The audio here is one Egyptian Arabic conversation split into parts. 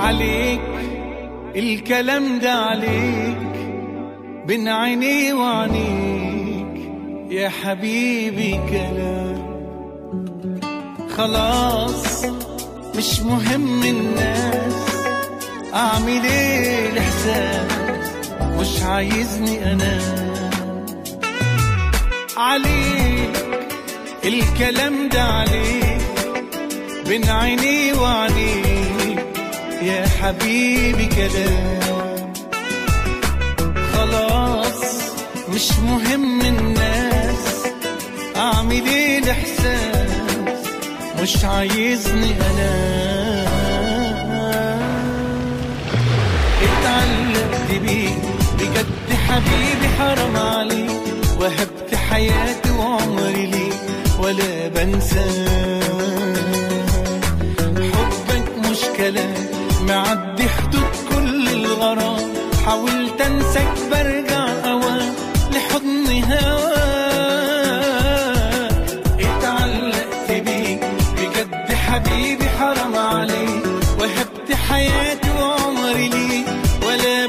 عليك الكلام ده عليك بين عيني وعينيك يا حبيبي كلام خلاص مش مهم الناس اعمل ايه الاحساس مش عايزني انا عليك الكلام ده عليك بين عيني وعينيك يا حبيبي كلام خلاص مش مهم الناس اعمل ايه الاحساس مش عايزني انا اتعلقت بيك بجد حبيبي حرام عليك وهبت حياتي وعمري ليك ولا بنساك حبك مش كلام معدي حدود كل الغرام حاولت انساك برجع اوام لحضن هواك اتعلقت بيك بجد حبيبي حرام عليك وهبت حياتي وعمري ليك ولا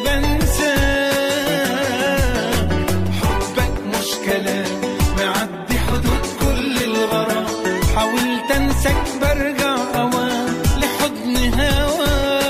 بنساك حبك مش كلام معدي حدود كل الغرام حاولت انساك برجع اوام لحضن هواك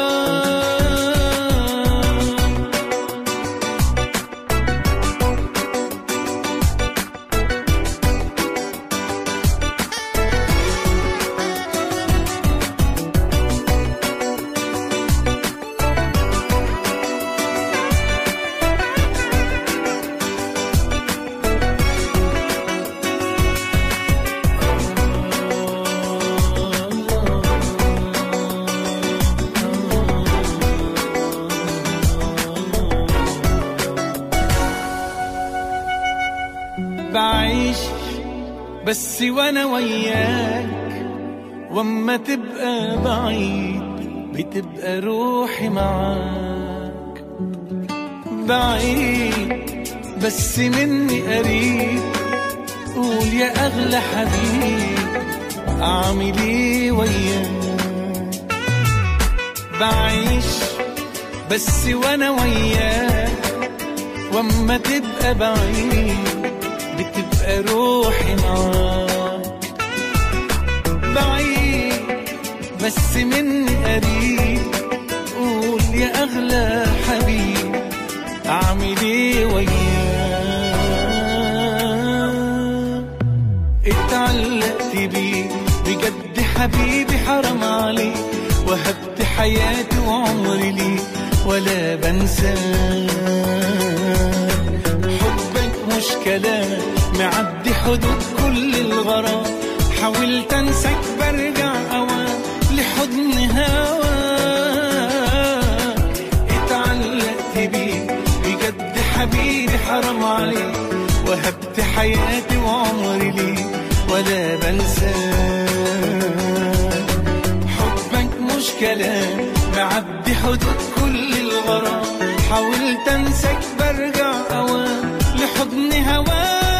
بعيش بس وانا وياك واما تبقى بعيد بتبقى روحي معاك بعيد بس مني قريب قول يا اغلى حبيب اعمل ايه وياك بعيش بس وانا وياك واما تبقى بعيد بتبقى روحي معاك بعيد بس مني قريب قول يا اغلى حبيب اعمل ايه وياك اتعلقت بيك بجد حبيبي حرام عليك وهبت حياتي وعمري ليك ولا بنساك حبك مش كلام معدي حدود كل الغرام حاولت انساك برجع اوام لحضن هواك اتعلقت بيك بجد حبيبي حرام عليك وهبت حياتي وعمري ليك ولا بنساك حبك مش كلام معدي حدود كل الغرام حاولت انساك برجع اوام لحضن هواك